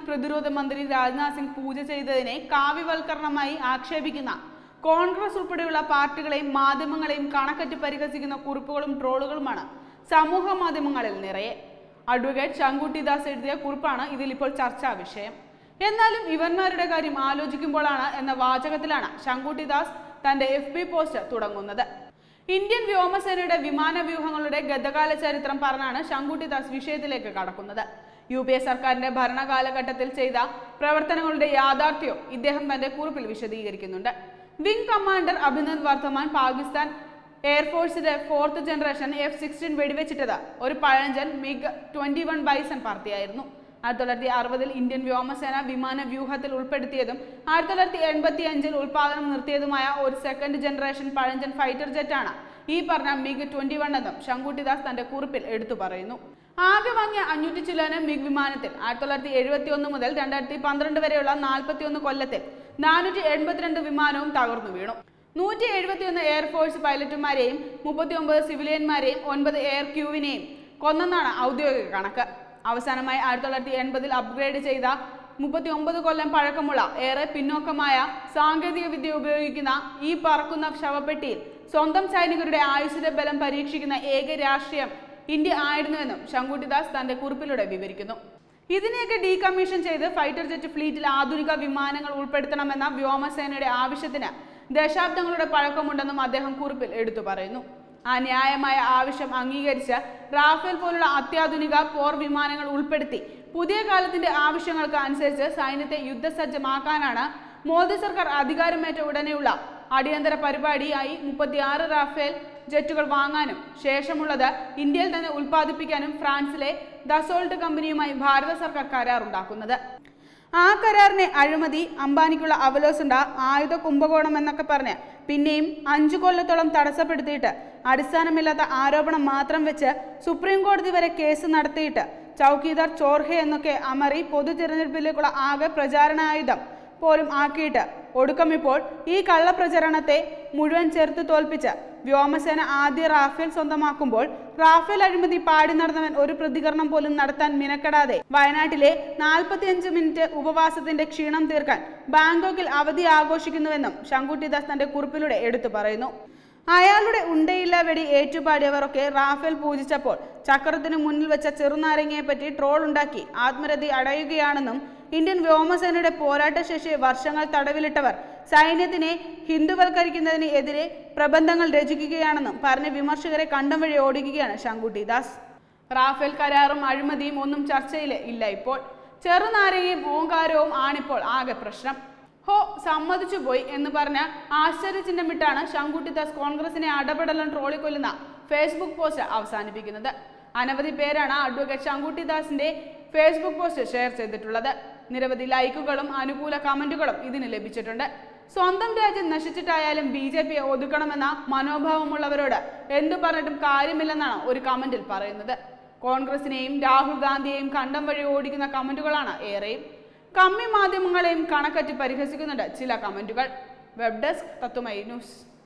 പ്രതിരോധ മന്ത്രി രാജ്നാഥ് സിംഗ് പൂജ ചെയ്തതിനെ കാവ്യവൽക്കരണമായി ആക്ഷേപിക്കുന്ന കോൺഗ്രസ് ഉൾപ്പെടെയുള്ള പാർട്ടികളെയും മാധ്യമങ്ങളെയും കണക്കറ്റ് പരിഹസിക്കുന്ന കുറിപ്പുകളും ട്രോളുകളുമാണ് സമൂഹ മാധ്യമങ്ങളിൽ നിറയെ അഡ്വക്കേറ്റ് ശങ്കുട്ടിദാസ് എഴുതിയ കുറിപ്പാണ് ഇതിൽ ഇപ്പോൾ ചർച്ചാ വിഷയം എന്നാലും ഇവന്മാരുടെ കാര്യം ആലോചിക്കുമ്പോഴാണ് എന്ന വാചകത്തിലാണ് ശങ്കുട്ടിദാസ് തന്റെ എഫ് ബി പോസ്റ്റ് തുടങ്ങുന്നത് ഇന്ത്യൻ വ്യോമസേനയുടെ വിമാന വ്യൂഹങ്ങളുടെ ഗതകാല ചരിത്രം പറഞ്ഞാണ് ശങ്കുട്ടിദാസ് വിഷയത്തിലേക്ക് കടക്കുന്നത് യു പി എ സർക്കാരിന്റെ ഭരണകാലഘട്ടത്തിൽ ചെയ്ത പ്രവർത്തനങ്ങളുടെ യാഥാർത്ഥ്യവും ഇദ്ദേഹം തന്റെ കുറിപ്പിൽ വിശദീകരിക്കുന്നുണ്ട് വിംഗ് കമാൻഡർ അഭിനന്ദ് വർദ്ധമാൻ പാകിസ്ഥാൻ എയർഫോഴ്സിന്റെ ഫോർത്ത് ജനറേഷൻ എഫ് സിക്സ്റ്റീൻ വെടിവെച്ചിട്ടത് ഒരു പഴഞ്ചൻ മിഗ് ട്വന്റി വൺ ബൈസൺ പാർട്ടിയായിരുന്നു ആയിരത്തി തൊള്ളായിരത്തി അറുപതിൽ ഇന്ത്യൻ വ്യോമസേന വിമാന വ്യൂഹത്തിൽ ഉൾപ്പെടുത്തിയതും ആയിരത്തി തൊള്ളായിരത്തി എൺപത്തി അഞ്ചിൽ ഉൽപാദനം നിർത്തിയതുമായ ഒരു സെക്കൻഡ് ജനറേഷൻ പഴഞ്ചൻ ഫൈറ്റർ ജെറ്റാണ് ഈ പറഞ്ഞ മിഗ് ട്വന്റി വൺ എന്നും ശങ്കുട്ടിദാസ് തന്റെ കുറിപ്പിൽ എടുത്തു പറയുന്നു ആകെ വാങ്ങിയ അഞ്ഞൂറ്റി ചില്ലാനം മിഗ് വിമാനത്തിൽ ആയിരത്തി തൊള്ളായിരത്തി എഴുപത്തി ഒന്ന് മുതൽ രണ്ടായിരത്തി പന്ത്രണ്ട് വരെയുള്ള നാൽപ്പത്തി ഒന്ന് കൊല്ലത്തിൽ നാനൂറ്റി എൺപത്തിരണ്ട് വിമാനവും തകർന്നു വീണു നൂറ്റി എഴുപത്തിയൊന്ന് എയർഫോഴ്സ് പൈലറ്റുമാരെയും മുപ്പത്തി ഒമ്പത് സിവിലിയന്മാരെയും ഒൻപത് എയർ ക്യൂവിനെയും കൊന്നെന്നാണ് ഔദ്യോഗിക കണക്ക് അവസാനമായി ആയിരത്തി തൊള്ളായിരത്തി എൺപതിൽ അപ്ഗ്രേഡ് ചെയ്ത മുപ്പത്തി ഒമ്പത് കൊല്ലം പഴക്കമുള്ള ഏറെ പിന്നോക്കമായ സാങ്കേതിക വിദ്യ ഉപയോഗിക്കുന്ന ഈ പറക്കുന്ന ശവപ്പെട്ടിയിൽ സ്വന്തം സൈനികരുടെ ആയുസ്സിന്റെ ബലം പരീക്ഷിക്കുന്ന ഏക രാഷ്ട്രീയം ഇന്ത്യ ആയിരുന്നുവെന്നും ശങ്കുട്ടിദാസ് തന്റെ കുറിപ്പിലൂടെ വിവരിക്കുന്നു ഇതിനെയൊക്കെ ഡീകമ്മീഷൻ ചെയ്ത് ഫൈറ്റർ ജെറ്റ് ഫ്ലീറ്റിൽ ആധുനിക വിമാനങ്ങൾ ഉൾപ്പെടുത്തണമെന്ന വ്യോമസേനയുടെ ആവശ്യത്തിന് ദശാബ്ദങ്ങളുടെ പഴക്കമുണ്ടെന്നും അദ്ദേഹം കുറിപ്പിൽ എടുത്തു പറയുന്നു ആ ന്യായമായ ആവശ്യം അംഗീകരിച്ച് റാഫേൽ പോലുള്ള അത്യാധുനിക പോർ വിമാനങ്ങൾ ഉൾപ്പെടുത്തി പുതിയ കാലത്തിന്റെ ആവശ്യങ്ങൾക്ക് അനുസരിച്ച് സൈന്യത്തെ യുദ്ധസജ്ജമാക്കാനാണ് മോദി സർക്കാർ അധികാരമേറ്റ ഉടനെയുള്ള അടിയന്തര പരിപാടിയായി മുപ്പത്തിയാറ് റാഫേൽ ജെറ്റുകൾ വാങ്ങാനും ശേഷമുള്ളത് ഇന്ത്യയിൽ തന്നെ ഉൽപ്പാദിപ്പിക്കാനും ഫ്രാൻസിലെ ദസോൾട്ട് കമ്പനിയുമായി ഭാരത സർക്കാർ കരാറുണ്ടാക്കുന്നത് ആ കരാറിനെ അഴിമതി അംബാനിക്കുള്ള അവലോസുണ്ട ആയുധ കുംഭകോണം എന്നൊക്കെ പറഞ്ഞ് പിന്നെയും അഞ്ചു കൊല്ലത്തോളം തടസ്സപ്പെടുത്തിയിട്ട് അടിസ്ഥാനമില്ലാത്ത ആരോപണം മാത്രം വെച്ച് സുപ്രീം കോടതി വരെ കേസ് നടത്തിയിട്ട് ചൗക്കീദാർ ചോർഹെ എന്നൊക്കെ അമറി പൊതു തിരഞ്ഞെടുപ്പിലേക്കുള്ള ആകെ പ്രചാരണായുധം പോലും ആക്കിയിട്ട് ഒടുക്കം ഇപ്പോൾ ഈ കള്ളപ്രചരണത്തെ മുഴുവൻ ചെറുത്ത് തോൽപ്പിച്ച് വ്യോമസേന ആദ്യ റാഫേൽ സ്വന്തമാക്കുമ്പോൾ റാഫേൽ അഴിമതി പാടി നടന്നവൻ ഒരു പ്രതികരണം പോലും നടത്താൻ മിനക്കെടാതെ വയനാട്ടിലെ നാൽപ്പത്തിയഞ്ച് മിനിറ്റ് ഉപവാസത്തിന്റെ ക്ഷീണം തീർക്കാൻ ബാങ്കോക്കിൽ അവധി ആഘോഷിക്കുന്നുവെന്നും ശങ്കുട്ടിദാസ് തന്റെ കുറിപ്പിലൂടെ എടുത്തു പറയുന്നു അയാളുടെ ഉണ്ടയില്ല വെടി ഏറ്റുപാടിയവരൊക്കെ റാഫേൽ പൂജിച്ചപ്പോൾ ചക്രത്തിന് മുന്നിൽ വെച്ച ചെറുനാരങ്ങയെ പറ്റി ട്രോൾ ഉണ്ടാക്കി ആത്മരതി അടയുകയാണെന്നും ഇന്ത്യൻ വ്യോമസേനയുടെ പോരാട്ട ശേഷിയെ വർഷങ്ങൾ തടവിലിട്ടവർ സൈന്യത്തിനെ ഹിന്ദുവൽക്കരിക്കുന്നതിന് എതിരെ പ്രബന്ധങ്ങൾ രചിക്കുകയാണെന്നും പറഞ്ഞ വിമർശകരെ കണ്ടം വഴി ഓടിക്കുകയാണ് ശങ്കുട്ടിദാസ് റാഫേൽ കരാറും അഴിമതിയും ഒന്നും ചർച്ചയിൽ ഇല്ല ഇപ്പോൾ ചെറുനാരങ്ങയും ഓങ്കാരവും ആണിപ്പോൾ ആകെ പ്രശ്നം ഹോ സമ്മതിച്ചു പോയി എന്ന് പറഞ്ഞ ആശ്ചര്യചിഹ്നമിട്ടാണ് ശങ്കുട്ടിദാസ് കോൺഗ്രസിനെ അടപടലം ട്രോളിക്കൊല്ലുന്ന ഫേസ്ബുക്ക് പോസ്റ്റ് അവസാനിപ്പിക്കുന്നത് അനവധി പേരാണ് അഡ്വക്കേറ്റ് ശങ്കുട്ടിദാസിന്റെ ഫേസ്ബുക്ക് പോസ്റ്റ് ഷെയർ ചെയ്തിട്ടുള്ളത് നിരവധി ലൈക്കുകളും അനുകൂല കമന്റുകളും ഇതിന് ലഭിച്ചിട്ടുണ്ട് സ്വന്തം രാജ്യം നശിച്ചിട്ടായാലും ബി ജെ പിയെ ഒതുക്കണമെന്ന മനോഭാവമുള്ളവരോട് എന്തു പറഞ്ഞിട്ടും കാര്യമില്ലെന്നാണ് ഒരു കമന്റിൽ പറയുന്നത് കോൺഗ്രസിനെയും രാഹുൽ ഗാന്ധിയെയും കണ്ടം വഴി ഓടിക്കുന്ന കമന്റുകളാണ് ഏറെയും കമ്മി മാധ്യമങ്ങളെയും കണക്കറ്റ് പരിഹസിക്കുന്നുണ്ട് ചില കമന്റുകൾ വെബ് ഡെസ്ക് തത്തുമൈ ന്യൂസ്